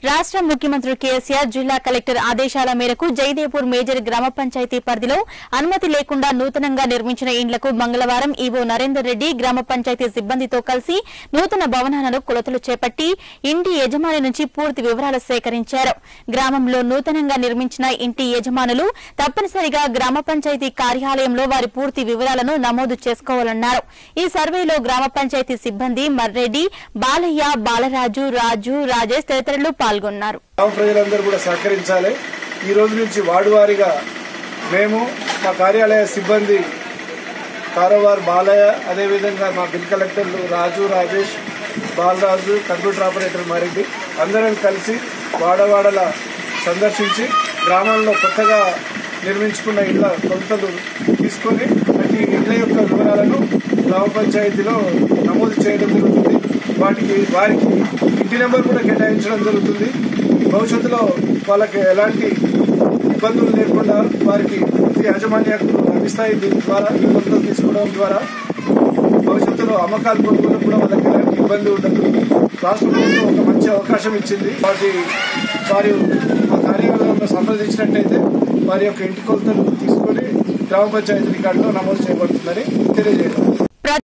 రాష్ట్ర ముఖ్యమంత్రి కేసీఆర్ జిల్లా కలెక్టర్ ఆదేశాల మేరకు జయదేపూర్ మేజర్ గ్రామ పంచాయతీ పరిధిలో అనుమతి లేకుండా నూతనంగా నిర్మించిన ఇండ్లకు మంగళవారం ఈవో నరేందర్ రెడ్డి గ్రామ పంచాయతీ సిబ్బందితో కలిసి నూతన భవనాలను కొలతలు చేపట్టి ఇంటి యజమాని నుంచి పూర్తి వివరాలు సేకరించారు గ్రామంలో నూతనంగా నిర్మించిన ఇంటి యజమానులు తప్పనిసరిగా గ్రామ పంచాయతీ కార్యాలయంలో వారి పూర్తి వివరాలను నమోదు చేసుకోవాలన్నారు ఈ సర్వేలో గ్రామ పంచాయతీ సిబ్బంది మర్రెడ్డి బాలయ్య బాలరాజు రాజు రాజేష్ తదితరులు పాల్గొన్నారు గ్రామ ప్రజలందరూ కూడా సహకరించాలి ఈ రోజు నుంచి వార్డువారీగా మేము మా కార్యాలయ సిబ్బంది కారోబార్ బాలయ్య అదేవిధంగా మా బిల్ కలెక్టర్లు రాజు రాజేష్ బాలరాజు కంప్యూటర్ ఆపరేటర్ మరెడ్డి అందరం కలిసి వాడవాడల సందర్శించి గ్రామంలో కొత్తగా నిర్మించుకున్న ఇళ్ల కొలతలు తీసుకొని ప్రతి ఇళ్ల యొక్క వివరాలను గ్రామ పంచాయతీలో నమోదు చేయడం జరుగుతుంది వాటికి వారికి ఇంటి నెంబర్ కూడా కేటాయించడం జరుగుతుంది భవిష్యత్తులో వాళ్ళకి ఎలాంటి ఇబ్బందులు లేకుండా వారికి పూర్తి యాజమాన్య హక్కులు లభిస్తాయి దీని ద్వారా ఈ కొలతలు తీసుకోవడం ద్వారా భవిష్యత్తులో అమ్మకాలు కొనుగోలు కూడా వాళ్ళకి ఎలాంటి ఇబ్బంది ఉండదు రాష్ట్ర ప్రభుత్వం ఒక మంచి అవకాశం ఇచ్చింది వాటి వారి మా కార్యాలయంలో సంప్రదించినట్టయితే వారి యొక్క ఇంటి కొలతలు తీసుకొని గ్రామ పంచాయతీ రికార్డులో నమోదు చేయబడుతుందని తెలియజేయడం